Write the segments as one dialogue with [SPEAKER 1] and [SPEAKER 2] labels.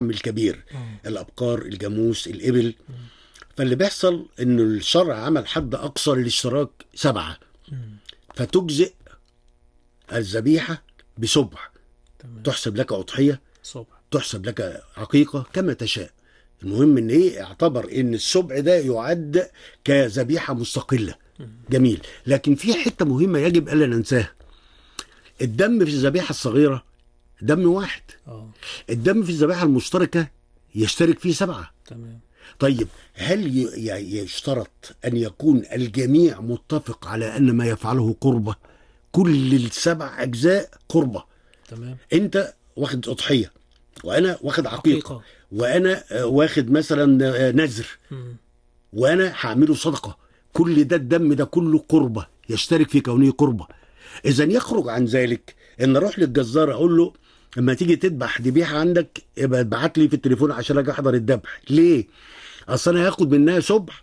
[SPEAKER 1] الكبير
[SPEAKER 2] آه.
[SPEAKER 1] الابقار الجاموس الابل فاللي بيحصل ان الشرع عمل حد اقصى للاشتراك سبعه
[SPEAKER 2] مم.
[SPEAKER 1] فتجزئ الذبيحه بسبع
[SPEAKER 2] تمام
[SPEAKER 1] تحسب لك اضحيه
[SPEAKER 2] صبح
[SPEAKER 1] تحسب لك عقيقه كما تشاء المهم ان ايه اعتبر ان السبع ده يعد كذبيحه مستقله
[SPEAKER 2] مم.
[SPEAKER 1] جميل لكن في حته مهمه يجب الا ننساها الدم في الذبيحه الصغيره دم واحد
[SPEAKER 2] اه
[SPEAKER 1] الدم في الذبيحه المشتركه يشترك فيه سبعه
[SPEAKER 2] تمام
[SPEAKER 1] طيب هل ي- ي- يشترط ان يكون الجميع متفق على ان ما يفعله قربه كل السبع اجزاء قربه
[SPEAKER 2] تمام
[SPEAKER 1] انت واخد اضحيه وانا واخد عقيقه
[SPEAKER 2] حقيقة
[SPEAKER 1] وانا آه، واخد مثلا آه، نذر
[SPEAKER 2] مم.
[SPEAKER 1] وانا هعمله صدقه كل ده الدم ده كله قربه يشترك في كونه قربه اذا يخرج عن ذلك ان اروح للجزار اقول له لما تيجي تذبح ذبيحه عندك يبقى ابعت لي في التليفون عشان اجي احضر الذبح ليه اصل انا هاخد منها سبح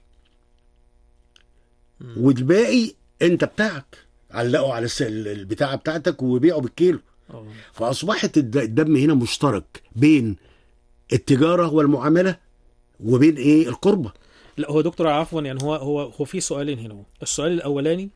[SPEAKER 2] مم.
[SPEAKER 1] والباقي انت بتاعك علقه على الس- البتاعه بتاعتك وبيعه بالكيلو
[SPEAKER 2] اه
[SPEAKER 1] فاصبحت الد- الدم هنا مشترك بين التجاره والمعامله وبين ايه القربه
[SPEAKER 2] لا هو دكتور عفوا يعني هو هو هو في سؤالين هنا السؤال الاولاني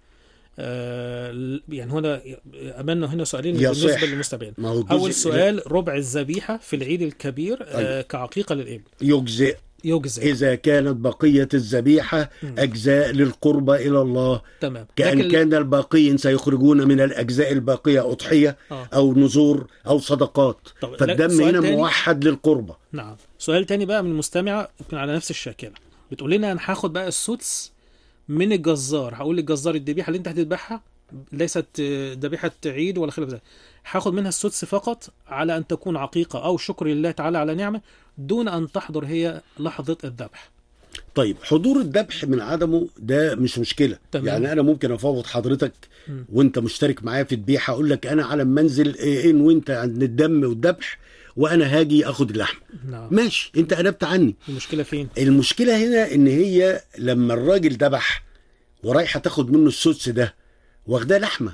[SPEAKER 2] آه يعني هنا املنا هنا سؤالين
[SPEAKER 1] يصح.
[SPEAKER 2] بالنسبه للمستمعين
[SPEAKER 1] ما هو الجزء
[SPEAKER 2] اول سؤال ربع الذبيحه في العيد الكبير آه كعقيقه للابل
[SPEAKER 1] يجزئ
[SPEAKER 2] يجزئ
[SPEAKER 1] إذا كانت بقية الذبيحة
[SPEAKER 2] مم.
[SPEAKER 1] أجزاء للقربة إلى الله
[SPEAKER 2] تمام
[SPEAKER 1] كأن
[SPEAKER 2] لكن-
[SPEAKER 1] كان الباقين سيخرجون من الأجزاء الباقية أضحية
[SPEAKER 2] آه.
[SPEAKER 1] أو نذور أو صدقات
[SPEAKER 2] طب لا،
[SPEAKER 1] فالدم
[SPEAKER 2] سؤال
[SPEAKER 1] هنا
[SPEAKER 2] تاني؟
[SPEAKER 1] موحد للقربة
[SPEAKER 2] نعم سؤال تاني بقى من المستمعة يمكن على نفس الشاكلة بتقول لنا انا هاخد بقى السدس من الجزار هقول للجزار الذبيحة اللي انت هتذبحها ليست آه، ذبيحة عيد ولا خلاف ذلك هاخد منها السدس فقط على ان تكون عقيقة او شكر لله تعالى على نعمة دون ان تحضر هي لحظة الذبح
[SPEAKER 1] طيب حضور الذبح من عدمه ده مش مشكلة
[SPEAKER 2] تمام.
[SPEAKER 1] يعني أنا ممكن أفوض حضرتك
[SPEAKER 2] مم.
[SPEAKER 1] وأنت مشترك معايا في الذبيحة أقول لك أنا على ما أنزل إيه إن وأنت عند الدم والذبح وأنا هاجي أخد اللحم
[SPEAKER 2] نعم
[SPEAKER 1] ماشي أنت قلبت عني
[SPEAKER 2] المشكلة فين
[SPEAKER 1] المشكله هنا ان هي لما الراجل ذبح ورايحه تاخد منه السدس ده واخداه لحمه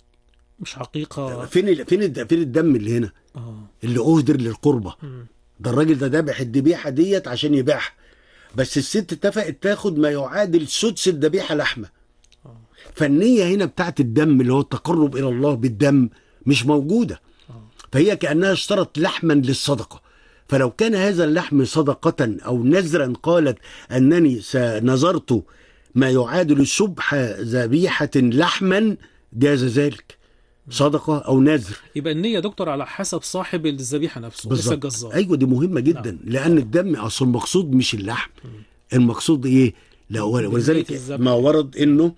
[SPEAKER 2] مش حقيقة
[SPEAKER 1] فين ال... فين الد... فين الدم اللي هنا
[SPEAKER 2] اه
[SPEAKER 1] اللي اهدر للقربه
[SPEAKER 2] مم.
[SPEAKER 1] ده الراجل ده ذبح الذبيحه ديت عشان يبيعها بس الست اتفقت تاخد ما يعادل سدس الذبيحه لحمه
[SPEAKER 2] آه.
[SPEAKER 1] فالنيه هنا بتاعت الدم اللي هو التقرب الى الله بالدم مش موجوده
[SPEAKER 2] آه.
[SPEAKER 1] فهي كانها اشترت لحما للصدقه فلو كان هذا اللحم صدقه او نذرا قالت انني سنذرت ما يعادل سبح ذبيحه لحما جاز ذلك صدقه او نذر
[SPEAKER 2] يبقى النية يا دكتور على حسب صاحب الذبيحة نفسه ليس
[SPEAKER 1] بالظبط
[SPEAKER 2] الجزار
[SPEAKER 1] ايوه دي مهمه جدا
[SPEAKER 2] نعم.
[SPEAKER 1] لان الدم اصل المقصود مش اللحم المقصود ايه لا
[SPEAKER 2] بالنية
[SPEAKER 1] ولذلك
[SPEAKER 2] الذبح.
[SPEAKER 1] ما ورد انه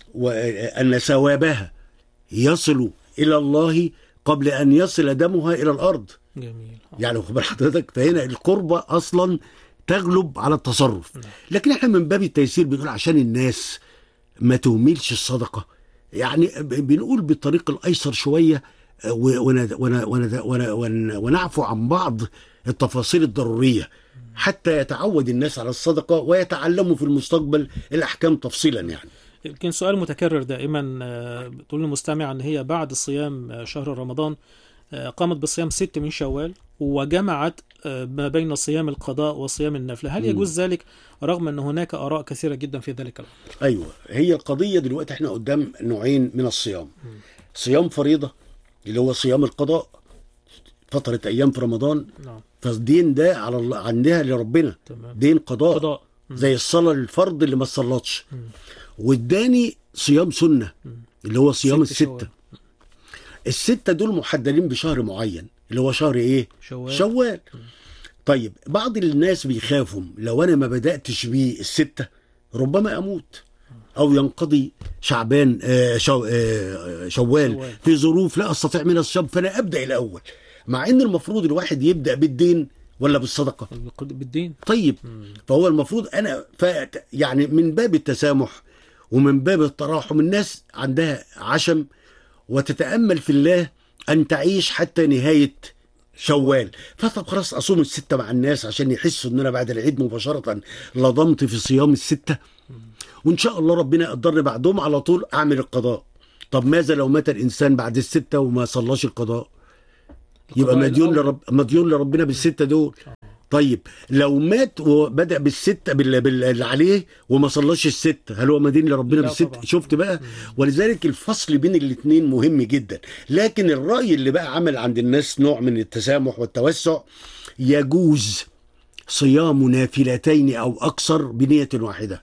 [SPEAKER 1] وان ثوابها يصل الى الله قبل ان يصل دمها الى الارض
[SPEAKER 2] جميل آه.
[SPEAKER 1] يعني واخد بال حضرتك فهنا القربة اصلا تغلب على التصرف
[SPEAKER 2] نعم.
[SPEAKER 1] لكن احنا من باب التيسير بنقول عشان الناس ما تهملش الصدقة يعني ب- بنقول بالطريق الايسر شوية آه، و- ون- ون- ون- ون- ون- ونعفو عن بعض التفاصيل الضرورية حتى يتعود الناس على الصدقة ويتعلموا في المستقبل الأحكام تفصيلا يعني
[SPEAKER 2] يمكن سؤال متكرر دائما آه، بتقول المستمع ان هي بعد صيام آه، شهر رمضان آه، قامت بصيام ست من شوال وجمعت آه، ما بين صيام القضاء وصيام النفل هل
[SPEAKER 1] مم.
[SPEAKER 2] يجوز ذلك رغم ان هناك اراء كثيره جدا في ذلك الامر
[SPEAKER 1] أيوة هي القضية دلوقتي احنا قدام نوعين من الصيام صيام فريضة اللي هو صيام القضاء فترة أيام في رمضان
[SPEAKER 2] نعم
[SPEAKER 1] فالدين ده على الله عندها لربنا
[SPEAKER 2] تمام
[SPEAKER 1] دين قضاء, قضاء.
[SPEAKER 2] قضاء مم.
[SPEAKER 1] زي الصلاة الفرض اللي ما صلتش
[SPEAKER 2] مم.
[SPEAKER 1] والداني صيام سنة
[SPEAKER 2] مم.
[SPEAKER 1] اللي هو صيام
[SPEAKER 2] ست
[SPEAKER 1] الستة
[SPEAKER 2] شوال.
[SPEAKER 1] الستة دول محددين بشهر معين اللي هو شهر ايه
[SPEAKER 2] شوال
[SPEAKER 1] شوال طيب بعض الناس بيخافوا لو انا ما بداتش بيه السته ربما اموت او ينقضي شعبان آه، شو آه، شوال
[SPEAKER 2] شوال.
[SPEAKER 1] في ظروف لا استطيع من الصيام فانا ابدا الاول مع ان المفروض الواحد يبدا بالدين ولا بالصدقه
[SPEAKER 2] بالدين
[SPEAKER 1] طيب
[SPEAKER 2] مم.
[SPEAKER 1] فهو المفروض انا ف يعني من باب التسامح ومن باب التراحم الناس عندها عشم وتتامل في الله ان تعيش حتى نهايه شوال فطب خلاص اصوم السته مع الناس عشان يحسوا ان انا بعد العيد مباشره لضمت في صيام السته وان شاء الله ربنا يقدرني بعدهم على طول اعمل القضاء طب ماذا لو مات الانسان بعد السته وما صلاش القضاء يبقى
[SPEAKER 2] القضاء
[SPEAKER 1] مديون
[SPEAKER 2] الأول.
[SPEAKER 1] لرب مديون لربنا بالسته دول طيب لو مات وبدا بالسته بال- بال- اللي عليه وما صلاش السته هل هو مدين لربنا
[SPEAKER 2] لا
[SPEAKER 1] بالسته
[SPEAKER 2] طبعا.
[SPEAKER 1] شفت بقى ولذلك الفصل بين الاثنين مهم جدا لكن الراي اللي بقى عمل عند الناس نوع من التسامح والتوسع يجوز صيام نافلتين او اكثر بنيه واحده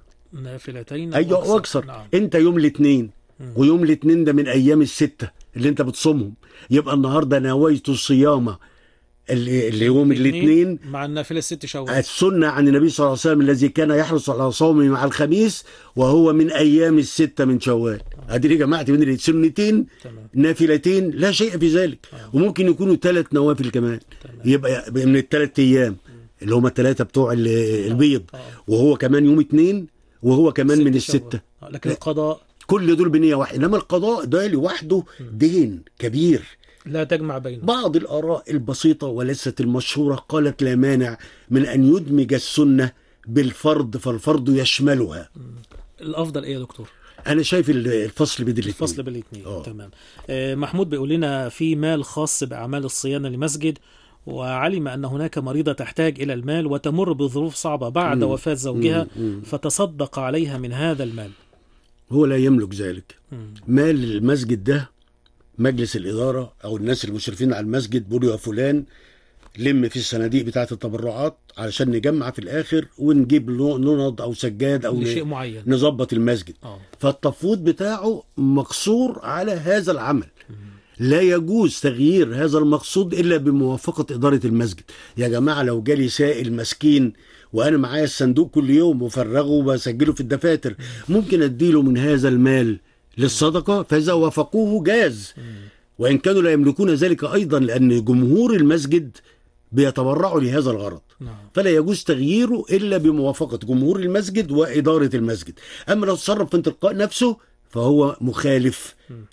[SPEAKER 2] نافلتين
[SPEAKER 1] ايوه
[SPEAKER 2] أو
[SPEAKER 1] واكثر
[SPEAKER 2] نعم
[SPEAKER 1] انت يوم الاثنين
[SPEAKER 2] مم.
[SPEAKER 1] ويوم الاثنين ده من ايام السته اللي انت بتصومهم يبقى النهارده نويت الصيام اللي اللي يوم الاثنين
[SPEAKER 2] مع النافله ست شوال
[SPEAKER 1] السنة عن النبي صلى الله عليه وسلم الذي كان يحرص على صومه مع الخميس وهو من أيام الستة من شوال أدري جماعة من السنتين
[SPEAKER 2] تمام
[SPEAKER 1] نافلتين لا شيء في ذلك
[SPEAKER 2] آه.
[SPEAKER 1] وممكن يكونوا ثلاث نوافل كمان
[SPEAKER 2] تمام
[SPEAKER 1] يبقى من الثلاث أيام اللي هم الثلاثة بتوع ال- البيض
[SPEAKER 2] آه.
[SPEAKER 1] وهو كمان يوم اثنين وهو كمان من
[SPEAKER 2] ست شوال.
[SPEAKER 1] الستة
[SPEAKER 2] آه، لكن القضاء
[SPEAKER 1] كل دول بنية واحدة إنما القضاء ده لوحده دين كبير
[SPEAKER 2] لا تجمع بينهم
[SPEAKER 1] بعض الآراء البسيطة وليست المشهورة قالت لا مانع من أن يدمج السنة بالفرض فالفرض يشملها
[SPEAKER 2] الافضل ايه يا دكتور
[SPEAKER 1] أنا شايف الفصل بين الاثنين
[SPEAKER 2] الفصل بين الاثنين
[SPEAKER 1] آه.
[SPEAKER 2] تمام آه، محمود بيقول لنا في مال خاص باعمال الصيانه لمسجد وعلم ان هناك مريضه تحتاج الى المال وتمر بظروف صعبه بعد
[SPEAKER 1] مم.
[SPEAKER 2] وفاه زوجها
[SPEAKER 1] مم. مم.
[SPEAKER 2] فتصدق عليها من هذا المال
[SPEAKER 1] هو لا يملك ذلك
[SPEAKER 2] مم.
[SPEAKER 1] مال المسجد ده مجلس الإدارة أو الناس المشرفين على المسجد بيقولوا يا فلان لم في الصناديق بتاعة التبرعات علشان نجمع في الآخر ونجيب له ننض أو سجاد أو
[SPEAKER 2] لشيء
[SPEAKER 1] ن-
[SPEAKER 2] معين
[SPEAKER 1] نظبط المسجد
[SPEAKER 2] اه
[SPEAKER 1] فالتفويض بتاعه مقصور على هذا العمل لا يجوز تغيير هذا المقصود الا بموافقه اداره المسجد يا جماعه لو جالي سائل مسكين وانا معايا الصندوق كل يوم وفرغه وبسجله في الدفاتر ممكن اديله من هذا المال للصدقه فاذا وافقوه جاز وان كانوا لا يملكون ذلك ايضا لان جمهور المسجد بيتبرعوا لهذا الغرض
[SPEAKER 2] نعم
[SPEAKER 1] فلا يجوز تغييره الا بموافقه جمهور المسجد واداره المسجد اما لو تصرف من تلقاء نفسه فهو مخالف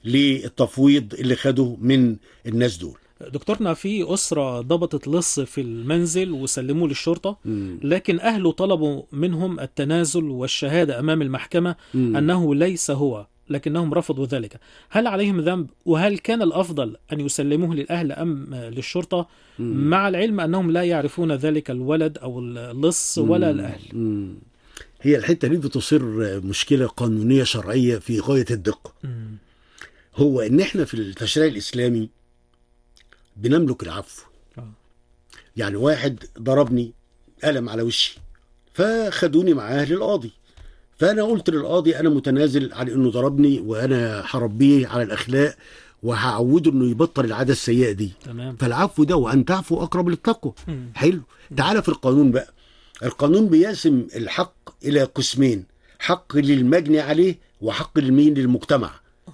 [SPEAKER 1] للتفويض اللي خده من الناس دول
[SPEAKER 2] دكتورنا في أسرة ضبطت لص في المنزل وسلموه للشرطة
[SPEAKER 1] مم.
[SPEAKER 2] لكن أهله طلبوا منهم التنازل والشهادة أمام المحكمة
[SPEAKER 1] مم.
[SPEAKER 2] أنه ليس هو لكنهم رفضوا ذلك هل عليهم ذنب وهل كان الأفضل أن يسلموه للأهل أم للشرطة
[SPEAKER 1] مم.
[SPEAKER 2] مع العلم أنهم لا يعرفون ذلك الولد أو اللص ولا الأهل
[SPEAKER 1] مم. هي الحته دي بتصير مشكله قانونيه شرعيه في غايه الدقه
[SPEAKER 2] مم.
[SPEAKER 1] هو ان احنا في التشريع الاسلامي بنملك العفو
[SPEAKER 2] آه.
[SPEAKER 1] يعني واحد ضربني قلم على وشي فخدوني معاه للقاضي فانا قلت للقاضي انا متنازل عن انه ضربني وانا هربيه على الاخلاق وهعوده انه يبطل العاده السيئه دي
[SPEAKER 2] تمام
[SPEAKER 1] فالعفو ده وان تعفو اقرب للتقوى
[SPEAKER 2] مم.
[SPEAKER 1] حلو تعال في القانون بقى القانون بيقسم الحق الى قسمين حق للمجني عليه وحق لمين للمجتمع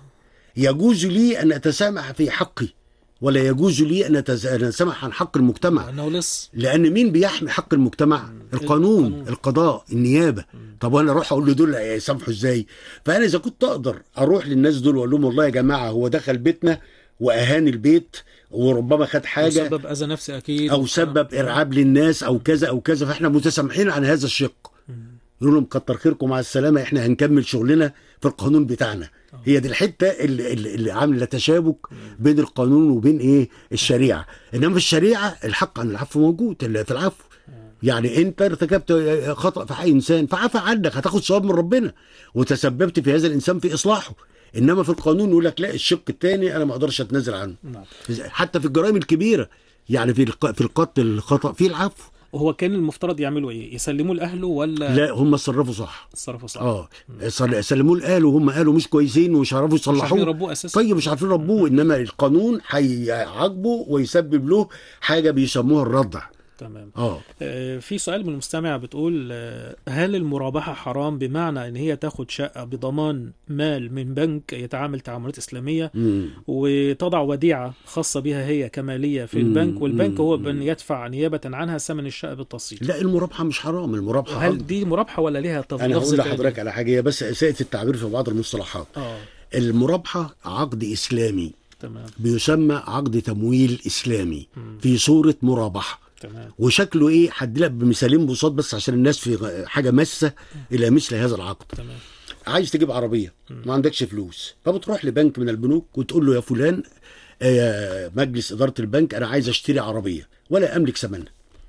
[SPEAKER 1] يجوز لي ان اتسامح في حقي ولا يجوز لي ان أتز- أن اتسامح عن حق المجتمع
[SPEAKER 2] أنه لص
[SPEAKER 1] لان مين بيحمي حق المجتمع القانون
[SPEAKER 2] القانون.
[SPEAKER 1] القضاء النيابه طب وانا اروح اقول لدول يسامحوا ازاي فانا اذا كنت اقدر اروح للناس دول واقول لهم والله يا جماعه هو دخل بيتنا واهان البيت وربما خد حاجه
[SPEAKER 2] سبب أذى نفسي أكيد
[SPEAKER 1] او سبب ارعاب للناس او كذا او كذا فاحنا متسامحين عن هذا الشق يقول لهم كتر خيركم مع السلامه احنا هنكمل شغلنا في القانون بتاعنا هي دي الحته اللي, اللي اللي عامله تشابك بين القانون وبين ايه الشريعه انما في الشريعه الحق عن العفو موجود ال- في العفو يعني انت ارتكبت خطا في حق انسان فعفى عنك هتاخد ثواب من ربنا وتسببت في هذا الانسان في اصلاحه انما في القانون يقول لك لا الشق الثاني انا ما اقدرش اتنازل عنه
[SPEAKER 2] نعم
[SPEAKER 1] حتى في الجرائم الكبيره يعني في الق- في القتل الخطا في العفو
[SPEAKER 2] وهو كان المفترض يعملوا إيه يسلموه لأهله ولا
[SPEAKER 1] لا هم اتصرفوا صح
[SPEAKER 2] تصرفوا صح
[SPEAKER 1] اه صل- سلموه لقاله وهم قالوا مش كويسين ومش عارفوا
[SPEAKER 2] مش عارفين
[SPEAKER 1] يصلحوه
[SPEAKER 2] يربوه أساسا
[SPEAKER 1] طيب مش عارفين ربوه انما القانون هيعاقبه ويسبب له حاجه بيسموها الردع
[SPEAKER 2] تمام
[SPEAKER 1] اه
[SPEAKER 2] آه، في سؤال من المستمع بتقول آه، هل المرابحة حرام بمعنى ان هي تاخد شقة بضمان مال من بنك يتعامل تعاملات اسلامية
[SPEAKER 1] مم.
[SPEAKER 2] وتضع وديعة خاصة بها هي كمالية في
[SPEAKER 1] مم،
[SPEAKER 2] البنك والبنك هو
[SPEAKER 1] مم.
[SPEAKER 2] من يدفع نيابة عنها ثمن الشقة بالتقسيط
[SPEAKER 1] لا المرابحه مش حرام المرابحه
[SPEAKER 2] هل
[SPEAKER 1] عقد.
[SPEAKER 2] دي مرابحة ولا ليها تف-
[SPEAKER 1] انا
[SPEAKER 2] لفظ
[SPEAKER 1] هقول
[SPEAKER 2] تاني؟
[SPEAKER 1] لحضرتك على حاجه هي بس اساءه التعبير في بعض المصطلحات
[SPEAKER 2] اه
[SPEAKER 1] المرابحه عقد اسلامي
[SPEAKER 2] تمام
[SPEAKER 1] بيسمى عقد تمويل اسلامي
[SPEAKER 2] مم.
[SPEAKER 1] في صوره مرابحه
[SPEAKER 2] تمام
[SPEAKER 1] وشكله ايه هدي لك بمثالين بساط بس عشان الناس في غ- حاجه ماسه الى مثل هذا العقد
[SPEAKER 2] تمام
[SPEAKER 1] عايز تجيب عربيه ما عندكش فلوس فبتروح لبنك من البنوك وتقول له يا فلان آه، مجلس اداره البنك انا عايز اشتري عربيه ولا املك ثمنها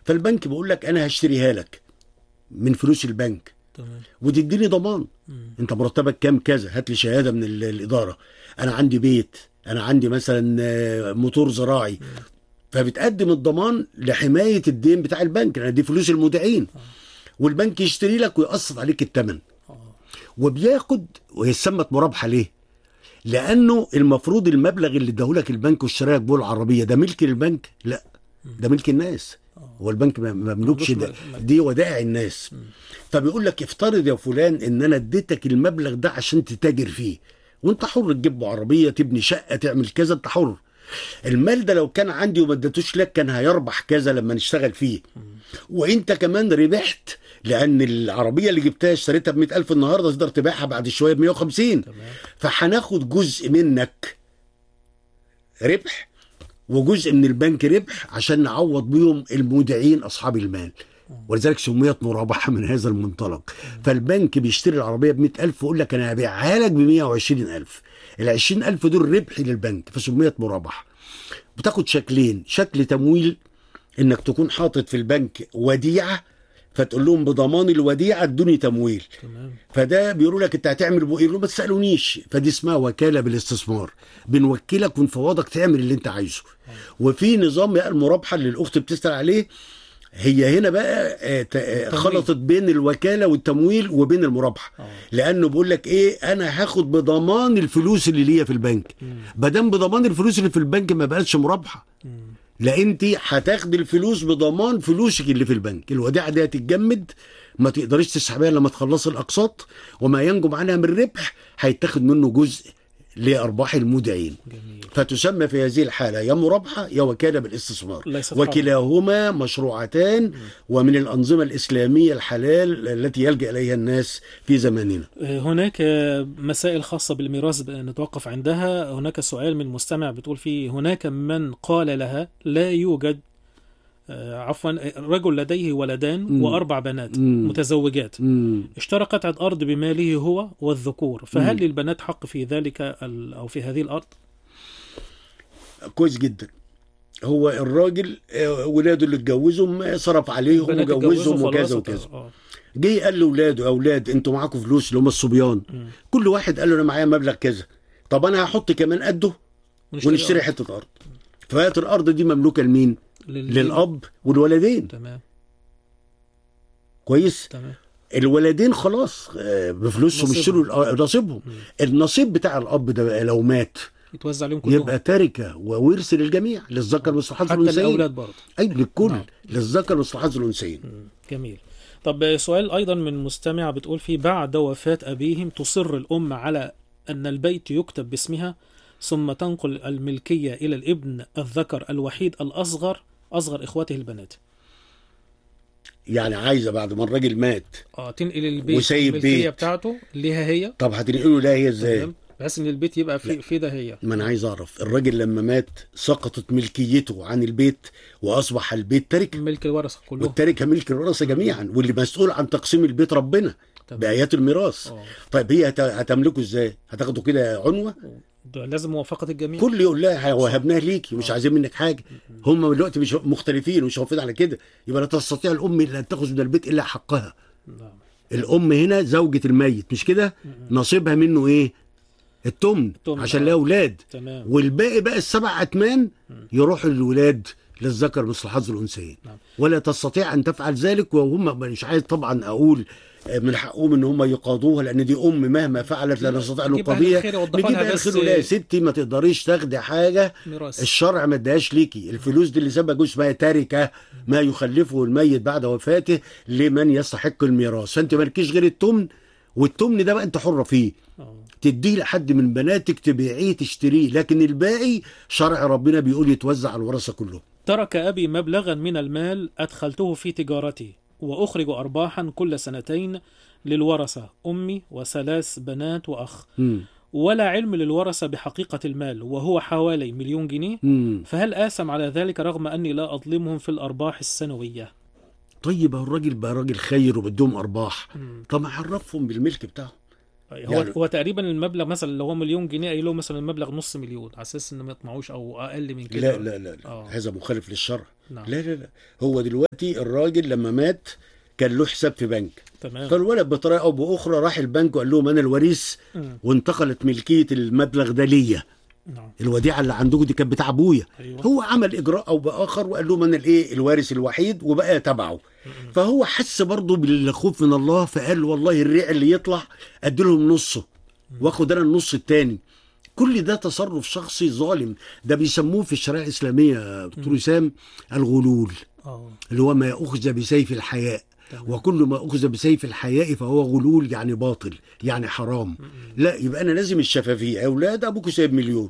[SPEAKER 1] فالبنك بيقول لك انا هشتريها لك من فلوس البنك
[SPEAKER 2] تمام
[SPEAKER 1] وتديني ضمان
[SPEAKER 2] مم.
[SPEAKER 1] انت مرتبك كام كذا هات لي شهاده من ال- الاداره انا عندي بيت انا عندي مثلا آه، موتور زراعي فبتقدم الضمان لحمايه الدين بتاع البنك لان دي فلوس المودعين والبنك يشتري لك ويقسط عليك الثمن
[SPEAKER 2] اه
[SPEAKER 1] وبياخد وهي سمت مرابحه ليه؟ لانه المفروض المبلغ اللي اداهولك البنك واشترى لك بيه العربيه ده ملك للبنك؟ لا ده ملك الناس هو البنك ما ما مملوكش ده
[SPEAKER 2] ملوش ملك.
[SPEAKER 1] دي ودائع الناس فبيقول لك افترض يا فلان ان انا اديتك المبلغ ده عشان تتاجر فيه وانت حر تجيب له عربيه تبني شقه تعمل كذا انت حر المال ده لو كان عندي وما اديتوش لك كان هيربح كذا لما نشتغل فيه وانت كمان ربحت لان العربيه اللي جبتها اشتريتها ب 100000 النهارده تقدر تبيعها بعد شويه ب 150
[SPEAKER 2] تمام
[SPEAKER 1] فهناخد جزء منك ربح وجزء من البنك ربح عشان نعوض بيهم المودعين اصحاب المال ولذلك سميت مرابحه من هذا المنطلق فالبنك بيشتري العربيه ب 100000 ويقول لك انا هبيعها لك ب 120000 ال 20000 دول ربح للبنك فسميت مرابحه بتاخد شكلين شكل تمويل انك تكون حاطط في البنك وديعه فتقول لهم بضمان الوديعه ادوني تمويل
[SPEAKER 2] تمام
[SPEAKER 1] فده بيقولوا لك انت هتعمل بو ايه يقولوا ما تسالونيش فدي اسمها وكاله بالاستثمار بنوكلك ونفوضك تعمل اللي انت عايزه وفي نظام بقى المرابحه اللي الاخت بتسال عليه هي هنا بقى آه، ت- آه،
[SPEAKER 2] تمويل.
[SPEAKER 1] خلطت بين الوكاله والتمويل وبين المرابحه
[SPEAKER 2] اه
[SPEAKER 1] لانه بيقول لك ايه انا هاخد بضمان الفلوس اللي ليا في البنك
[SPEAKER 2] مم.
[SPEAKER 1] بدام بضمان الفلوس اللي في البنك ما بقتش مرابحه
[SPEAKER 2] مم.
[SPEAKER 1] لا انت هتاخدي الفلوس بضمان فلوسك اللي في البنك الوديعه دي هتتجمد ما تقدريش تسحبيها لما تخلصي الاقساط وما ينجم عنها من ربح هيتاخد منه جزء لارباح المودعين
[SPEAKER 2] جميل
[SPEAKER 1] فتسمى في هذه الحاله يا مرابحه يا وكاله بالاستثمار
[SPEAKER 2] ليست
[SPEAKER 1] وكلاهما مشروعتان ومن الانظمه الاسلاميه الحلال التي يلجا اليها الناس في زماننا
[SPEAKER 2] هناك مسائل خاصة بالميراث نتوقف عندها هناك سؤال من مستمع بتقول فيه هناك من قال لها لا يوجد آه، عفوا رجل لديه ولدان
[SPEAKER 1] مم.
[SPEAKER 2] وأربع بنات
[SPEAKER 1] مم.
[SPEAKER 2] متزوجات
[SPEAKER 1] مم.
[SPEAKER 2] اشترى قطعة أرض بماله هو والذكور فهل
[SPEAKER 1] مم.
[SPEAKER 2] للبنات حق في ذلك ال- أو في هذه الأرض
[SPEAKER 1] كويس جدا هو الراجل آه، ولاده اللي اتجوزهم صرف عليهم
[SPEAKER 2] البنات
[SPEAKER 1] وجوزهم
[SPEAKER 2] اتجوزوا
[SPEAKER 1] وكذا
[SPEAKER 2] خلاص
[SPEAKER 1] وكذا
[SPEAKER 2] اه
[SPEAKER 1] جه قال لاولاده اولاد انتوا معاكم فلوس اللي هم الصبيان
[SPEAKER 2] مم.
[SPEAKER 1] كل واحد قال له انا معايا مبلغ كذا طب انا هحط كمان قده ونشتري
[SPEAKER 2] أرض.
[SPEAKER 1] حته ارض فبقت الارض دي مملوكه لمين
[SPEAKER 2] لل-
[SPEAKER 1] للاب والولدين
[SPEAKER 2] تمام
[SPEAKER 1] كويس
[SPEAKER 2] تمام
[SPEAKER 1] الولدين خلاص آه، بفلوسهم
[SPEAKER 2] نصيبهم.
[SPEAKER 1] يشتروا الأ- نصيبهم
[SPEAKER 2] مم.
[SPEAKER 1] النصيب بتاع الاب ده بقى لو مات
[SPEAKER 2] يتوزع عليهم كلهم
[SPEAKER 1] يبقى تركه وورث للجميع للذكر مثل حظ
[SPEAKER 2] حتى
[SPEAKER 1] الانثيين
[SPEAKER 2] الأولاد برضه
[SPEAKER 1] اي للكل
[SPEAKER 2] نعم.
[SPEAKER 1] للذكر مثل حظ الانثيين
[SPEAKER 2] مم. جميل طب سؤال أيضا من مستمع بتقول فيه بعد وفاة أبيهم تصر الأم على أن البيت يكتب باسمها ثم تنقل الملكية إلى الابن الذكر الوحيد الأصغر أصغر إخواته البنات
[SPEAKER 1] يعني عايزه بعد ما الراجل مات
[SPEAKER 2] اه تنقل البيت
[SPEAKER 1] وسايب
[SPEAKER 2] الملكية
[SPEAKER 1] بيت.
[SPEAKER 2] بتاعته ليها هي
[SPEAKER 1] طب هتنقله لا هي ازاي
[SPEAKER 2] تمام بحيث ان البيت يبقى في في ده هي
[SPEAKER 1] ما انا عايز اعرف الراجل لما مات سقطت ملكيته عن البيت واصبح البيت تركه
[SPEAKER 2] ملك الورثة كلهم
[SPEAKER 1] والتركه ملك الورثه جميعا واللي مسؤول عن تقسيم البيت ربنا
[SPEAKER 2] تمام.
[SPEAKER 1] بايات الميراث
[SPEAKER 2] اه
[SPEAKER 1] طيب هي هت- هتملكه ازاي هتاخده كده عنوه
[SPEAKER 2] ده لازم موافقة الجميع
[SPEAKER 1] كل يقول لها وهبناها ليكي مش
[SPEAKER 2] آه.
[SPEAKER 1] عايزين منك حاجه هم دلوقتي مش مختلفين ومش موافقين على كده يبقى لا تستطيع الام الا ان تاخذ من البيت الا حقها
[SPEAKER 2] نعم
[SPEAKER 1] الام هنا زوجة الميت مش كده نصيبها منه ايه التمن
[SPEAKER 2] التمن،
[SPEAKER 1] عشان
[SPEAKER 2] آه.
[SPEAKER 1] لها اولاد
[SPEAKER 2] تمام
[SPEAKER 1] والباقي بقى السبع اتمان يروحوا للولاد للذكر مثل حظ الانثيين
[SPEAKER 2] نعم.
[SPEAKER 1] ولا تستطيع ان تفعل ذلك وهم مش عايز طبعا اقول من حقهم ان هم يقاضوها لان دي ام مهما فعلت لا نستطيع ان
[SPEAKER 2] نجيب أهل
[SPEAKER 1] نقاضيها
[SPEAKER 2] الخير يوضحوا
[SPEAKER 1] نجيب
[SPEAKER 2] لها
[SPEAKER 1] اهل
[SPEAKER 2] بس
[SPEAKER 1] الخير لا يا ستي ما تقدريش تاخدي حاجه
[SPEAKER 2] ميراث
[SPEAKER 1] الشرع ما اداهاش ليكي الفلوس دي اللي سابها جزء اسمها تركه ما يخلفه الميت بعد وفاته لمن يستحق الميراث فانت مالكيش غير التمن والتمن ده بقى انت حره فيه
[SPEAKER 2] آه.
[SPEAKER 1] تديه لحد من بناتك تبيعيه تشتريه لكن الباقي شرع ربنا بيقول يتوزع على الورثه كلهم
[SPEAKER 2] ترك أبي مبلغا من المال أدخلته في تجارتي وأخرج أرباحا كل سنتين للورثة أمي وثلاث بنات وأخ
[SPEAKER 1] مم.
[SPEAKER 2] ولا علم للورثة بحقيقة المال وهو حوالي مليون جنيه
[SPEAKER 1] مم.
[SPEAKER 2] فهل آثم على ذلك رغم أني لا أظلمهم في الأرباح السنوية
[SPEAKER 1] طيب اهو الراجل بقى راجل خير وبدهم ارباح
[SPEAKER 2] مم.
[SPEAKER 1] طب ما عرفهم بالملك بتاعهم
[SPEAKER 2] هو
[SPEAKER 1] يعني-
[SPEAKER 2] هو تقريبا المبلغ مثلا لو هو مليون جنيه قايل له مثلا المبلغ نص مليون على اساس ان ما يطمعوش او اقل من كده
[SPEAKER 1] لا لا لا, لا.
[SPEAKER 2] آه.
[SPEAKER 1] هذا مخالف للشرع
[SPEAKER 2] نعم
[SPEAKER 1] لا لا لا هو دلوقتي الراجل لما مات كان له حساب في بنك
[SPEAKER 2] تمام
[SPEAKER 1] فالولد بطريقه او باخرى راح البنك وقال لهم انا الوريث
[SPEAKER 2] مم.
[SPEAKER 1] وانتقلت ملكيه المبلغ ده ليا
[SPEAKER 2] نعم
[SPEAKER 1] الوديعه اللي عندكم دي كانت بتاع ابويا
[SPEAKER 2] ايوه
[SPEAKER 1] هو عمل اجراء او باخر وقال لهم انا الايه الوارث الوحيد وبقى تبعه فهو حس برضه بالخوف من الله فقال والله الريع اللي يطلع ادي لهم نصه واخد انا النص التاني كل ده تصرف شخصي ظالم ده بيسموه في الشريعه الاسلاميه يا دكتور وسام الغلول
[SPEAKER 2] اه
[SPEAKER 1] اللي هو ما اخذ بسيف الحياء
[SPEAKER 2] تمام.
[SPEAKER 1] وكل ما اخذ بسيف الحياء فهو غلول يعني باطل يعني حرام لا يبقى انا لازم الشفافيه يا اولاد ابوكوا سايب مليون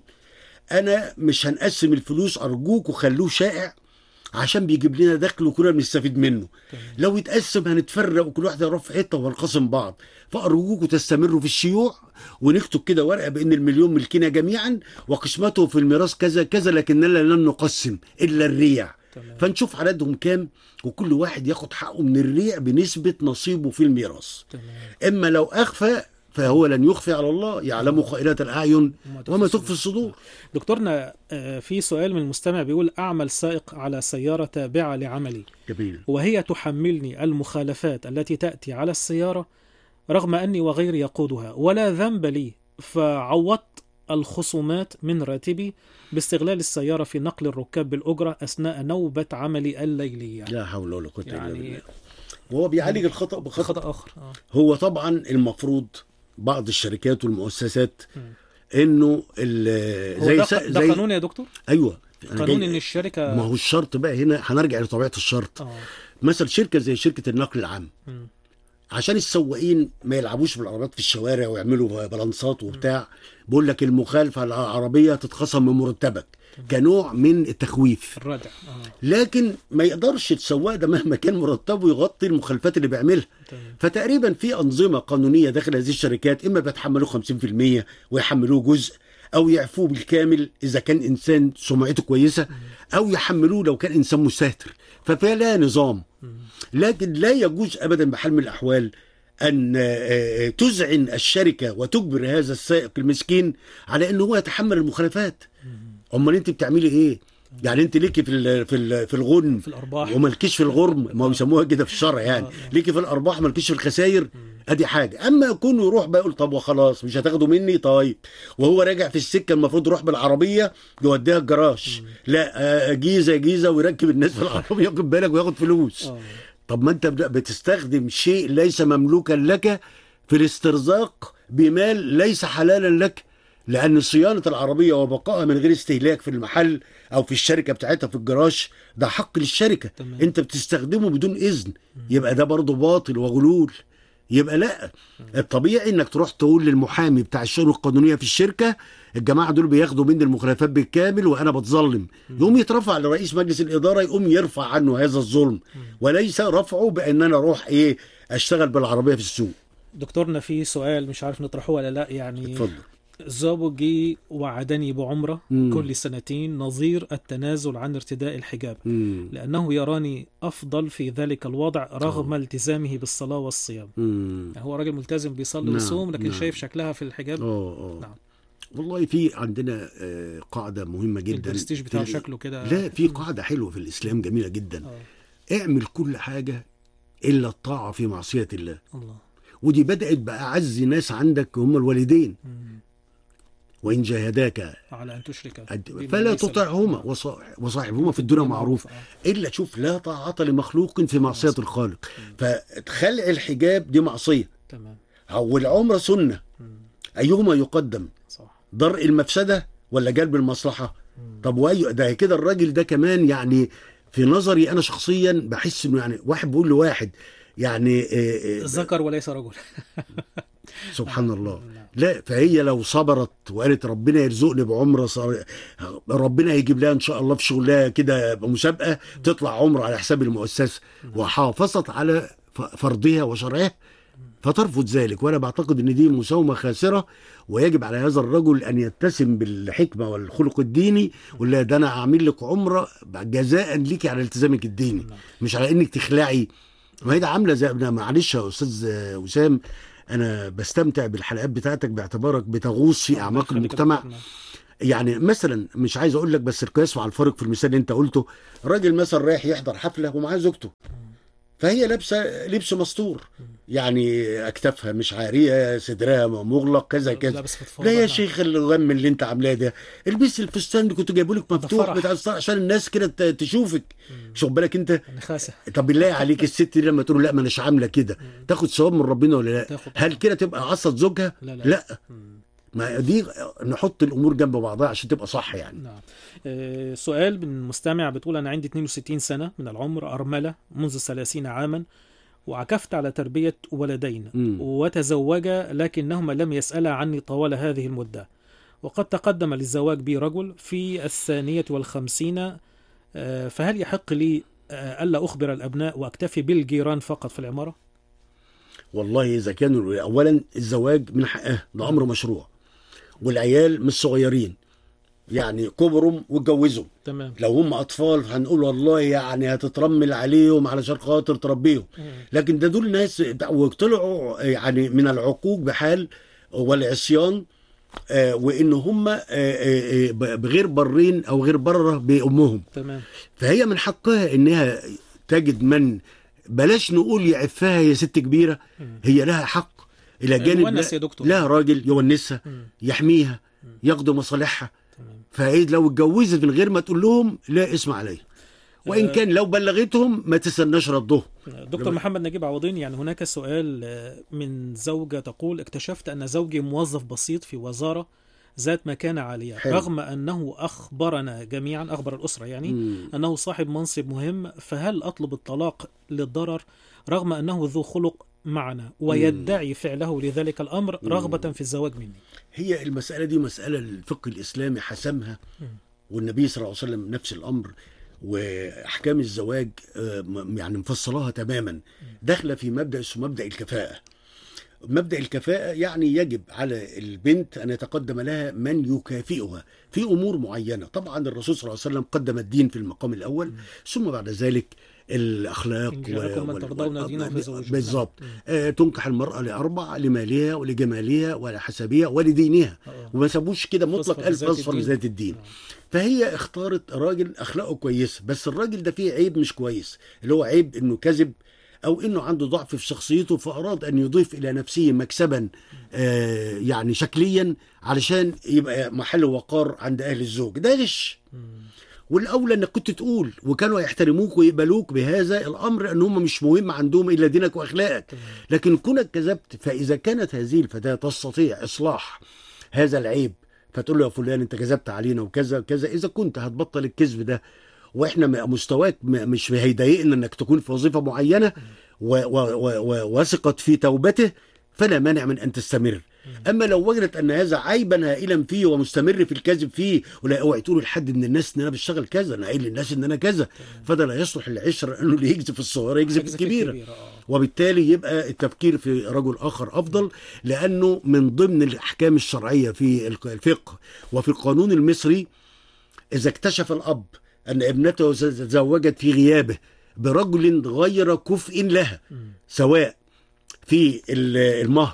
[SPEAKER 1] انا مش هنقسم الفلوس ارجوك وخلوه شائع عشان بيجيب لنا دخل وكلنا بنستفيد منه
[SPEAKER 2] تمام.
[SPEAKER 1] لو يتقسم هنتفرق وكل واحد يروح في حته وهنقسم بعض فارجوكوا تستمروا في الشيوع ونكتب كده ورقه بان المليون ملكنا جميعا وقسمته في الميراث كذا كذا لكننا لن نقسم الا الريع
[SPEAKER 2] تمام
[SPEAKER 1] فنشوف عددهم كام وكل واحد ياخد حقه من الريع بنسبة نصيبه في الميراث
[SPEAKER 2] تمام
[SPEAKER 1] إما لو أخفى فهو لن يخفي على الله يعلم خائنات الأعين وما تخفي الصدور
[SPEAKER 2] دكتورنا آه، في سؤال من المستمع بيقول أعمل سائق على سيارة تابعة لعملي
[SPEAKER 1] جميل
[SPEAKER 2] وهي تحملني المخالفات التي تأتي على السيارة رغم أني وغيري يقودها ولا ذنب لي فعوضت الخصومات من راتبي باستغلال السيارة في نقل الركاب بالأجرة أثناء نوبة عملي الليلية
[SPEAKER 1] لا حول ولا قوة إلا
[SPEAKER 2] يعني
[SPEAKER 1] بالله وهو بيعالج الخطأ بخطأ
[SPEAKER 2] خطأ آخر آه.
[SPEAKER 1] هو طبعا المفروض بعض الشركات والمؤسسات
[SPEAKER 2] مم.
[SPEAKER 1] انه ال-
[SPEAKER 2] هو
[SPEAKER 1] زي
[SPEAKER 2] ده,
[SPEAKER 1] س-
[SPEAKER 2] ده
[SPEAKER 1] زي
[SPEAKER 2] قانون يا دكتور
[SPEAKER 1] ايوه أنا
[SPEAKER 2] قانون
[SPEAKER 1] جاي-
[SPEAKER 2] ان
[SPEAKER 1] ما
[SPEAKER 2] الشركه
[SPEAKER 1] هو الشرط بقى هنا هنرجع لطبيعه الشرط
[SPEAKER 2] اه
[SPEAKER 1] مثلا شركه زي شركه النقل العام
[SPEAKER 2] مم.
[SPEAKER 1] عشان السواقين ما يلعبوش بالعربيات في الشوارع ويعملوا بالانسات وبتاع بيقول لك المخالفه العربيه تتخصم من مرتبك كنوع من التخويف
[SPEAKER 2] الردع اه
[SPEAKER 1] لكن ما يقدرش السواق ده مهما كان مرتبه يغطي المخالفات اللي بيعملها
[SPEAKER 2] تمام
[SPEAKER 1] فتقريبا في انظمه قانونيه داخل هذه الشركات اما بيتحملوه 50% ويحملوه جزء او يعفوه بالكامل اذا كان انسان سمعته كويسه او يحملوه لو كان انسان مستهتر ففيها نظام
[SPEAKER 2] مم.
[SPEAKER 1] لكن لا يجوز ابدا بحال من الاحوال ان آه، تذعن الشركه وتجبر هذا السائق المسكين على ان هو يتحمل المخالفات امال انت بتعملي ايه يعني انت ليكي في ال- في ال- في الغنم
[SPEAKER 2] في الارباح
[SPEAKER 1] ومالكيش في الغرم ما هو بيسموها كده في الشرع يعني
[SPEAKER 2] آه.
[SPEAKER 1] ليكي في الارباح مالكيش في الخسائر ادي حاجه اما يكون يروح بقى يقول طب وخلاص مش هتاخدوا مني طيب وهو راجع في السكه المفروض يروح بالعربيه يوديها الجراج لا آه، جيزه جيزه ويركب الناس في العربيه ياخد بالك وياخد فلوس
[SPEAKER 2] اه
[SPEAKER 1] طب ما انت بت- بتستخدم شيء ليس مملوكا لك في الاسترزاق بمال ليس حلالا لك لان صيانه العربيه وبقائها من غير استهلاك في المحل او في الشركه بتاعتها في الجراج ده حق للشركه
[SPEAKER 2] تمام.
[SPEAKER 1] انت بتستخدمه بدون اذن يبقى ده برضه باطل وغلول يبقى لا الطبيعي انك تروح تقول للمحامي بتاع الشؤون القانونيه في الشركه الجماعه دول بياخدوا مني المخالفات بالكامل وانا بتظلم يقوم يترفع لرئيس مجلس الاداره يقوم يرفع عنه هذا الظلم وليس رفعه بان انا اروح ايه اشتغل بالعربيه في السوق
[SPEAKER 2] دكتورنا في سؤال مش عارف نطرحه ولا لا يعني
[SPEAKER 1] اتفضل
[SPEAKER 2] زوجي وعدني بعمرة
[SPEAKER 1] مم.
[SPEAKER 2] كل سنتين نظير التنازل عن ارتداء الحجاب
[SPEAKER 1] مم.
[SPEAKER 2] لأنه يراني أفضل في ذلك الوضع رغم التزامه بالصلاة والصيام
[SPEAKER 1] مم.
[SPEAKER 2] يعني هو راجل ملتزم بيصلي
[SPEAKER 1] نعم،
[SPEAKER 2] ويصوم لكن
[SPEAKER 1] نعم.
[SPEAKER 2] شايف شكلها في الحجاب
[SPEAKER 1] اه اه
[SPEAKER 2] نعم.
[SPEAKER 1] والله في عندنا آه، قاعده مهمه جدا
[SPEAKER 2] البرستيج بتاعه
[SPEAKER 1] في-
[SPEAKER 2] شكله كده
[SPEAKER 1] لا في قاعده حلوه في الاسلام جميله جدا
[SPEAKER 2] آه.
[SPEAKER 1] اعمل كل حاجه الا الطاعه في معصيه الله
[SPEAKER 2] الله
[SPEAKER 1] ودي بدات باعز ناس عندك هم الوالدين
[SPEAKER 2] مم.
[SPEAKER 1] وان جاهداك
[SPEAKER 2] على أن تشرك
[SPEAKER 1] أد-
[SPEAKER 2] بما
[SPEAKER 1] فلا
[SPEAKER 2] ليس لك.
[SPEAKER 1] تطعهما وصاح- وصاحبهما في الدنيا معروف
[SPEAKER 2] آه.
[SPEAKER 1] الا تشوف لا طاعه لمخلوق في معصيه الخالق فخلع الحجاب دي معصيه
[SPEAKER 2] تمام
[SPEAKER 1] والعمره سنه
[SPEAKER 2] مم.
[SPEAKER 1] ايهما يقدم
[SPEAKER 2] صح
[SPEAKER 1] درء المفسده ولا جلب المصلحه
[SPEAKER 2] مم.
[SPEAKER 1] طب واي ده كده الراجل ده كمان يعني في نظري انا شخصيا بحس انه يعني واحد بيقول لواحد يعني آه، آه،
[SPEAKER 2] ذكر وليس رجل
[SPEAKER 1] سبحان الله
[SPEAKER 2] نعم.
[SPEAKER 1] لا فهي لو صبرت وقالت ربنا يرزقني بعمره صار ربنا هيجيب لها ان شاء الله في شغلها كده مسابقه تطلع عمره على حساب المؤسسه وحافظت على ف- فرضها وشرعها فترفض ذلك وانا بعتقد ان دي مساومه خاسره ويجب على هذا الرجل ان يتسم بالحكمه والخلق الديني ولا ده انا هعمل لك عمره جزاء ليكي على التزامك الديني
[SPEAKER 2] نعم.
[SPEAKER 1] مش على انك تخلعي ما هي ده عامله زي أنا معلش يا استاذ وسام انا بستمتع بالحلقات بتاعتك باعتبارك بتغوص في اعماق
[SPEAKER 2] خليك
[SPEAKER 1] المجتمع
[SPEAKER 2] دكتورنا.
[SPEAKER 1] يعني مثلا مش عايز اقول لك بس القياس مع الفارق في المثال اللي انت قلته راجل مثلا رايح يحضر حفله ومعاه زوجته فهي لابسه لبس مستور يعني اكتافها مش عاريه صدرها مغلق كذا كذا
[SPEAKER 2] لابس فضفاضة،
[SPEAKER 1] لا يا
[SPEAKER 2] نعم.
[SPEAKER 1] شيخ الغم اللي انت عاملاه ده البسي الفستان اللي كنت جايبه لك مفتوح
[SPEAKER 2] فرح.
[SPEAKER 1] بتاع الصلاة عشان الناس كده ت- تشوفك شوف بالك انت
[SPEAKER 2] نخاسه
[SPEAKER 1] طب بالله عليك الست دي لما تقول لا ما اناش عامله كده تاخد ثواب من ربنا ولا لا
[SPEAKER 2] تاخد
[SPEAKER 1] هل كده تبقى عصت زوجها
[SPEAKER 2] لا لا,
[SPEAKER 1] لا
[SPEAKER 2] مم.
[SPEAKER 1] ما دي نحط الامور جنب بعضها عشان تبقى صح يعني
[SPEAKER 2] نعم آه، سؤال من مستمع بتقول أنا عندي 62 سنة من العمر أرملة منذ 30 عاما وعكفت على تربية ولدين
[SPEAKER 1] مم.
[SPEAKER 2] وتزوجا لكنهما لم يسألا عني طوال هذه المدة وقد تقدم للزواج بي رجل في الثانية والخمسين آه، فهل يحق لي آه، ألا أخبر الأبناء وأكتفي بالجيران فقط في العمارة؟
[SPEAKER 1] والله اذا كانوا اولا الزواج من حقها ده امر مشروع والعيال مش صغيرين يعني كبروا واتجوزوا
[SPEAKER 2] تمام
[SPEAKER 1] لو هم اطفال هنقول والله يعني هتترمل عليهم علشان خاطر تربيهم لكن ده دول ناس وطلعوا يعني من العقوق بحال والعصيان آه، وان هم آه، آه، آه، بغير برين او غير بره بامهم
[SPEAKER 2] تمام
[SPEAKER 1] فهي من حقها انها تجد من بلاش نقول يعفها هي ست كبيره هي لها حق الى جانب
[SPEAKER 2] يونس
[SPEAKER 1] لا-
[SPEAKER 2] يا دكتور.
[SPEAKER 1] لها راجل يونسها
[SPEAKER 2] مم.
[SPEAKER 1] يحميها يقضي مصالحها
[SPEAKER 2] تمام
[SPEAKER 1] فإذ لو اتجوزت من غير ما تقول لهم لا اسم عليه وان
[SPEAKER 2] آه.
[SPEAKER 1] كان لو بلغتهم ما تستناش ردهم
[SPEAKER 2] دكتور
[SPEAKER 1] لما-
[SPEAKER 2] محمد نجيب عوضين يعني هناك سؤال آه، من زوجة تقول اكتشفت أن زوجي موظف بسيط في وزارة ذات مكانة عالية
[SPEAKER 1] حلو.
[SPEAKER 2] رغم أنه أخبرنا جميعا أخبر الأسرة يعني
[SPEAKER 1] مم.
[SPEAKER 2] أنه صاحب منصب مهم فهل أطلب الطلاق للضرر رغم أنه ذو خلق معنا ويدعي فعله لذلك الأمر رغبة في الزواج مني
[SPEAKER 1] هي المسألة دي مسألة الفقه الإسلامي حسمها والنبي صلى الله عليه وسلم نفس الأمر وأحكام الزواج آه، م- يعني مفصلاها تماما داخلة في مبدأ اسمه مبدأ الكفاءة مبدأ الكفاءة يعني يجب على البنت أن يتقدم لها من يكافئها في أمور معينة طبعا الرسول صلى الله عليه وسلم قدم الدين في المقام الأول ثم بعد ذلك الأخلاق
[SPEAKER 2] إن جاءكم من
[SPEAKER 1] وال-
[SPEAKER 2] ترضون
[SPEAKER 1] وال-
[SPEAKER 2] دينه فزوجوه.
[SPEAKER 1] بالظبط
[SPEAKER 2] نعم.
[SPEAKER 1] آه، تنكح المرأة لأربع لمالها ولجمالها ولحسبها ولدينها
[SPEAKER 2] آه.
[SPEAKER 1] وما سابوش كده مطلق
[SPEAKER 2] فاصفر
[SPEAKER 1] ألف
[SPEAKER 2] بذات
[SPEAKER 1] أصفر
[SPEAKER 2] الدين.
[SPEAKER 1] لذات الدين
[SPEAKER 2] نعم.
[SPEAKER 1] فهي اختارت راجل أخلاقه كويسة بس الراجل ده فيه عيب مش كويس اللي هو عيب إنه كذب أو إنه عنده ضعف في شخصيته فأراد أن يضيف إلى نفسه مكسبا آه يعني شكليا علشان يبقى محل وقار عند أهل الزوج ده غش
[SPEAKER 2] مم.
[SPEAKER 1] والاولى انك كنت تقول وكانوا يحترموك ويقبلوك بهذا الامر ان هم مش مهم عندهم الا دينك واخلاقك
[SPEAKER 2] تمام.
[SPEAKER 1] لكن كونك كذبت فاذا كانت هذه الفتاه تستطيع اصلاح هذا العيب فتقول له يا فلان انت كذبت علينا وكذا وكذا اذا كنت هتبطل الكذب ده واحنا م- مستواك م- مش هيضايقنا انك تكون في وظيفه معينه و- و- و- و- وثقت في توبته فلا مانع من ان تستمر اما لو وجدت ان هذا عيبا هائلا فيه ومستمر في الكذب فيه ولا اوعي تقول لحد من الناس ان انا بشتغل كذا انا قايل للناس ان انا كذا فده لا يصلح العشره انه اللي يكذب في الصغيره يكذب في
[SPEAKER 2] حاجة
[SPEAKER 1] الكبيره
[SPEAKER 2] كبيرة، آه.
[SPEAKER 1] وبالتالي يبقى التفكير في رجل اخر افضل لانه من ضمن الاحكام الشرعيه في الفقه وفي القانون المصري اذا اكتشف الاب ان ابنته تزوجت في غيابه برجل غير كفء لها
[SPEAKER 2] مم.
[SPEAKER 1] سواء في ال- المهر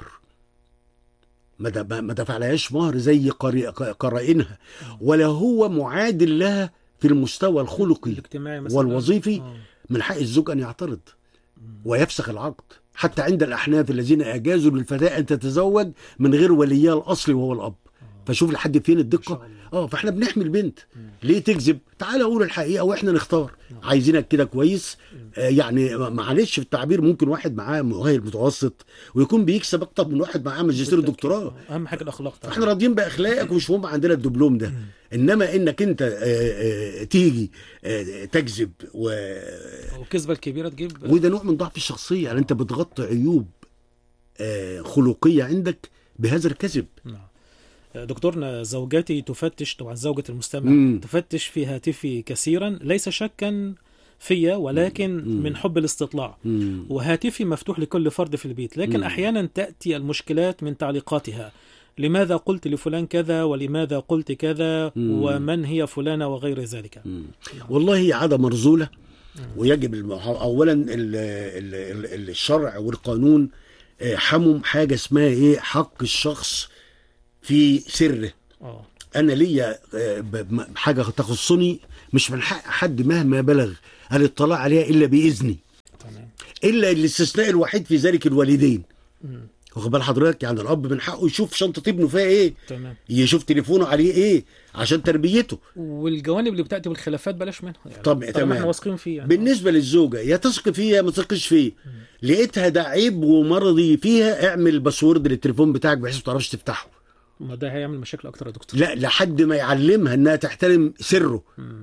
[SPEAKER 1] ما د- ما دفعلهاش مهر زي قري- قرائنها ولا هو معادل لها في المستوى الخلقي
[SPEAKER 2] الاجتماعي مثلا
[SPEAKER 1] والوظيفي
[SPEAKER 2] آه.
[SPEAKER 1] من حق الزوج ان يعترض ويفسخ العقد حتى عند الاحناف الذين اجازوا للفتاه ان تتزوج من غير وليها الاصلي وهو الاب فشوف لحد فين
[SPEAKER 2] ما
[SPEAKER 1] الدقه
[SPEAKER 2] شاء الله.
[SPEAKER 1] اه فاحنا بنحمي البنت ليه تكذب تعال قول الحقيقه واحنا نختار عايزينك كده كويس آه يعني معلش في التعبير ممكن واحد معاه مؤهل متوسط ويكون بيكسب اكتر من واحد معاه ماجستير ودكتوراه
[SPEAKER 2] اهم حاجه الاخلاق طبعا
[SPEAKER 1] احنا راضيين باخلاقك ومش مهم عندنا الدبلوم ده انما انك انت آه، آه، تيجي آه، تكذب و...
[SPEAKER 2] والكذبه الكبيره تجيب
[SPEAKER 1] وده نوع من ضعف الشخصيه يعني انت بتغطي عيوب آه، خلقيه عندك بهذا الكذب
[SPEAKER 2] نعم دكتورنا زوجتي تفتش طبعا زوجة المستمع
[SPEAKER 1] مم.
[SPEAKER 2] تفتش في هاتفي كثيرا ليس شكا فيا ولكن
[SPEAKER 1] مم.
[SPEAKER 2] من حب الاستطلاع
[SPEAKER 1] مم.
[SPEAKER 2] وهاتفي مفتوح لكل فرد في البيت لكن
[SPEAKER 1] مم.
[SPEAKER 2] احيانا تاتي المشكلات من تعليقاتها لماذا قلت لفلان كذا ولماذا قلت كذا
[SPEAKER 1] مم.
[SPEAKER 2] ومن هي فلانه وغير ذلك
[SPEAKER 1] مم. والله هي عاده مرذوله ويجب الم... اولا ال... ال... ال... الشرع والقانون آه، حمم حاجه اسمها ايه حق الشخص في سره
[SPEAKER 2] اه
[SPEAKER 1] انا ليا آه، ب- م- حاجه تخصني مش من حق حد مهما بلغ الاطلاع عليها الا باذني
[SPEAKER 2] تمام
[SPEAKER 1] الا الاستثناء الوحيد في ذلك الوالدين
[SPEAKER 2] مم.
[SPEAKER 1] واخد بال حضرتك يعني الاب من حقه يشوف شنطه ابنه فيها ايه
[SPEAKER 2] تمام
[SPEAKER 1] يشوف تليفونه عليه ايه عشان تربيته
[SPEAKER 2] والجوانب اللي بتاتي بالخلافات بلاش منها يعني
[SPEAKER 1] طب
[SPEAKER 2] طالما
[SPEAKER 1] تمام.
[SPEAKER 2] احنا واثقين فيه يعني
[SPEAKER 1] بالنسبه للزوجه يا تثق فيها يا ما تثقش فيه لقيتها ده عيب ومرضي فيها اعمل باسورد للتليفون بتاعك بحيث ما تعرفش تفتحه
[SPEAKER 2] ما ده هيعمل مشاكل اكتر يا دكتور
[SPEAKER 1] لا لحد ما يعلمها انها تحترم سره
[SPEAKER 2] مم.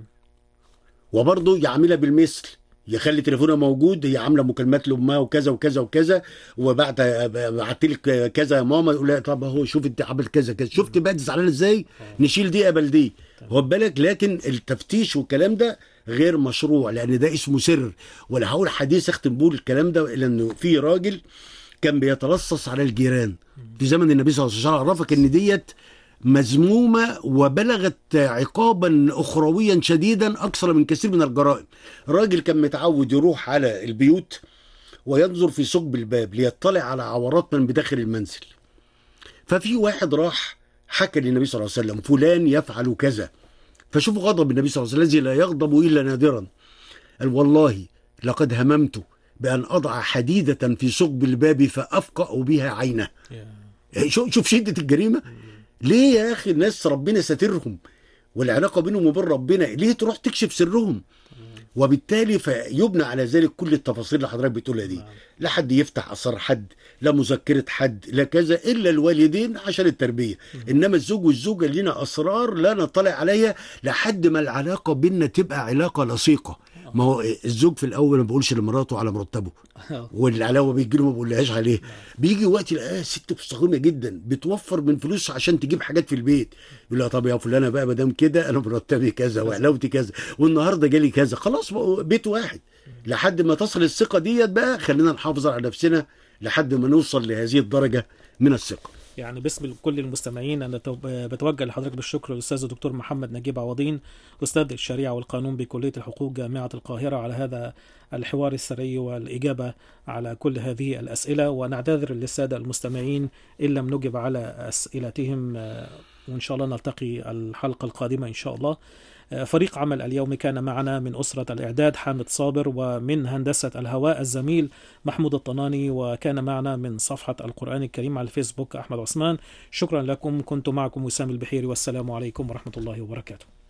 [SPEAKER 1] وبرضه يعملها بالمثل يخلي تليفونها موجود هي عامله مكالمات لامها وكذا وكذا وكذا وبعت بعت لك كذا يا ماما يقول لها طب اهو شوف انت عملت كذا كذا شفت بقى زعلان ازاي نشيل دي قبل دي خد بالك لكن التفتيش والكلام ده غير مشروع لان ده اسمه سر ولا هقول حديث اختم بيه الكلام ده لانه في راجل كان بيتلصص على الجيران في زمن النبي صلى الله عليه وسلم عرفك ان ديت مذمومة وبلغت عقابا أخرويا شديدا أكثر من كثير من الجرائم راجل كان متعود يروح على البيوت وينظر في ثقب الباب ليطلع على عورات من بداخل المنزل ففي واحد راح حكى للنبي صلى الله عليه وسلم فلان يفعل كذا فشوفوا غضب النبي صلى الله عليه وسلم الذي لا يغضب إلا نادرا قال والله لقد هممت بأن أضع حديدة في ثقب الباب فأفقأ بها عينه
[SPEAKER 2] يا.
[SPEAKER 1] شوف شوف شدة الجريمة ليه يا أخي الناس ربنا ساترهم والعلاقة بينهم وبين ربنا ليه تروح تكشف سرهم وبالتالي فيبنى على ذلك كل التفاصيل اللي حضرتك بتقولها دي
[SPEAKER 2] نعم.
[SPEAKER 1] لا حد يفتح أسرار حد لا مذكرة حد لا كذا إلا الوالدين عشان التربية إنما الزوج والزوجة لنا أسرار لا نطلع عليها لحد ما العلاقة بيننا تبقى علاقة لصيقة ما هو الزوج في الأول ما بيقولش لمراته على مرتبه
[SPEAKER 2] آه.
[SPEAKER 1] والعلاوه بيجي له ما بقولهاش عليه بيجي وقت يلاقيها ست مستقيمه جدا بتوفر من فلوس عشان تجيب حاجات في البيت يقول لها طب يا فلانه بقى ما دام كده انا مرتبي كذا وعلاوتي كذا والنهارده جالي كذا خلاص بقوا بيت واحد لحد ما تصل الثقه ديت بقى خلينا نحافظ على نفسنا لحد ما نوصل لهذه الدرجه من الثقه
[SPEAKER 2] يعني باسم كل المستمعين انا توب- بتوجه لحضرتك بالشكر الاستاذ الدكتور محمد نجيب عوضين استاذ الشريعه والقانون بكليه الحقوق جامعه القاهره على هذا الحوار السري والاجابه على كل هذه الاسئله ونعتذر للساده المستمعين ان لم نجب على اسئلتهم آه، وان شاء الله نلتقي الحلقه القادمه ان شاء الله آه، فريق عمل اليوم كان معنا من أسرة الإعداد حامد صابر ومن هندسة الهواء الزميل محمود الطناني وكان معنا من صفحة القرآن الكريم على الفيسبوك أحمد عثمان شكرا لكم كنت معكم وسام البحيري والسلام عليكم ورحمة الله وبركاته